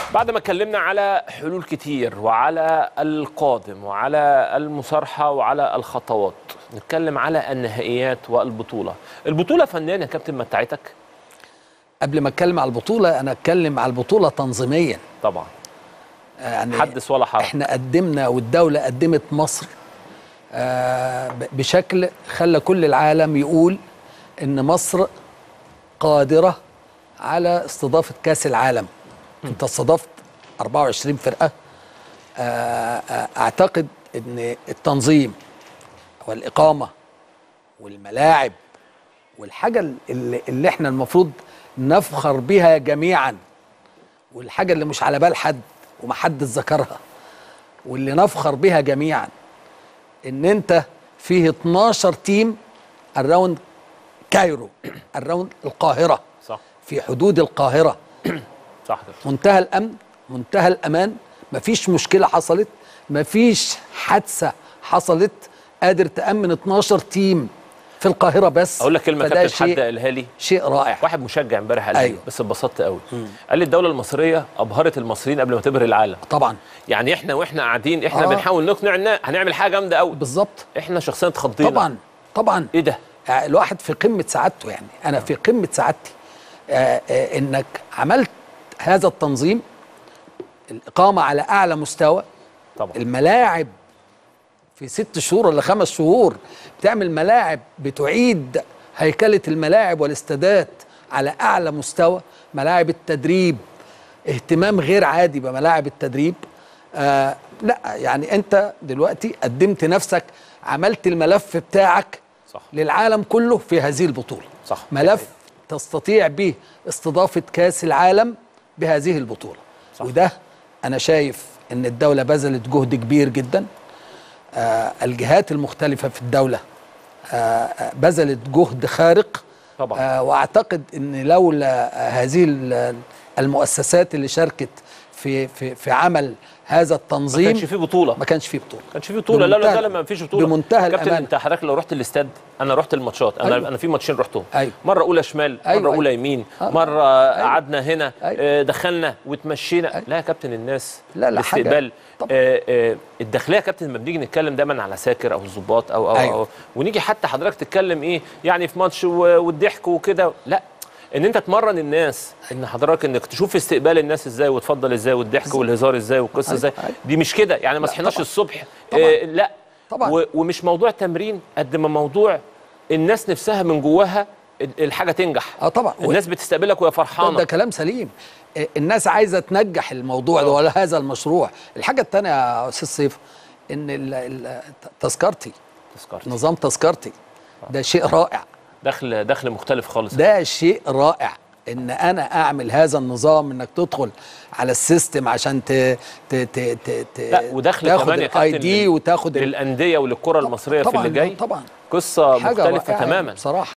بعد ما اتكلمنا على حلول كتير وعلى القادم وعلى المصارحة وعلى الخطوات نتكلم على النهائيات والبطولة البطولة فنيا يا كابتن متعتك قبل ما اتكلم على البطوله انا اتكلم على البطوله تنظيميا طبعا يعني حدث ولا حرج احنا قدمنا والدوله قدمت مصر آه، ب- بشكل خلى كل العالم يقول ان مصر قادره على استضافه كاس العالم انت استضفت 24 فرقه آه، آه، اعتقد ان التنظيم والاقامه والملاعب والحاجه اللي, اللي احنا المفروض نفخر بها جميعا والحاجه اللي مش على بال حد ومحدش ذكرها واللي نفخر بها جميعا ان انت فيه 12 تيم الراوند كايرو الراوند القاهره صح في حدود القاهره صح كده منتهى الامن منتهى الامان مفيش مشكله حصلت مفيش حادثه حصلت قادر تامن 12 تيم في القاهره بس اقول لك كلمة فده كابتن حد شيء قالها لي شيء رائع واحد مشجع امبارح قال لي أيوه. بس اتبسطت قوي قال لي الدولة المصرية ابهرت المصريين قبل ما تبهر العالم طبعا يعني احنا واحنا قاعدين احنا آه. بنحاول نقنع الناس هنعمل حاجة جامدة قوي بالظبط احنا شخصيا اتخضينا طبعا طبعا ايه ده يعني الواحد في قمه سعادته يعني انا في قمه سعادتي آه، آه، انك عملت هذا التنظيم الاقامه على اعلى مستوى طبعا الملاعب في ست شهور ولا خمس شهور بتعمل ملاعب بتعيد هيكله الملاعب والاستادات على اعلى مستوى ملاعب التدريب اهتمام غير عادي بملاعب التدريب آه لا يعني انت دلوقتي قدمت نفسك عملت الملف بتاعك صح. للعالم كله في هذه البطوله صح. ملف تستطيع به استضافه كاس العالم بهذه البطوله صح. وده انا شايف ان الدوله بذلت جهد كبير جدا آه الجهات المختلفه في الدوله آه آه، بذلت جهد خارق طبعا. آه واعتقد ان لولا آه هذه ال- المؤسسات اللي شاركت في في في عمل هذا ما التنظيم كانش في بطولة ما كانش فيه بطوله ما كانش في بطولة لا لا بمنتهى- لا ما فيش بطولة بمنتهى كابتن الأمانة. انت حضرتك لو رحت الاستاد انا رحت الماتشات انا أيوة. انا في ماتشين رحتهم أيوة. مرة أولى شمال أيوة، مرة أولى أيوة. يمين آه. مرة قعدنا هنا أيوة. آه، دخلنا وتمشينا أيوة. لا يا كابتن الناس لا، لا، حاجة- الاستقبال طبعا. آه، آه، الداخلية يا كابتن لما بنيجي نتكلم دايما على ساكر أو الضباط أو أو, أيوة. أو ونيجي حتى حضرتك تتكلم إيه يعني في ماتش و- والضحك وكده لا ان انت تمرن الناس ان حضرتك انك تشوف استقبال الناس ازاي وتفضل ازاي والضحك والهزار ازاي والقصه أيوة، ازاي أيوة. دي مش كده يعني ما لا، صحيناش طبعا. الصبح طبعا. آه لا طبعا. و- ومش موضوع تمرين قد ما موضوع الناس نفسها من جواها ال- الحاجه تنجح اه طبعا و- الناس بتستقبلك وهي ده, فرحانه ده كلام سليم آه، الناس عايزه تنجح الموضوع ده ولا هذا المشروع الحاجه الثانيه يا استاذ سيف ان ال- ال- تذكرتي تذكرتي نظام تذكرتي ده شيء رائع دخل دخل مختلف خالص ده شيء رائع ان انا اعمل هذا النظام انك تدخل على السيستم عشان ت ت ت ت ت لا ودخل تاخد كمان يا الاي كابتن دي لل- وتاخد ال- للانديه وللكره المصريه في طبعا اللي جاي طبعا قصه حاجه مختلفه رائعة تماما بصراحه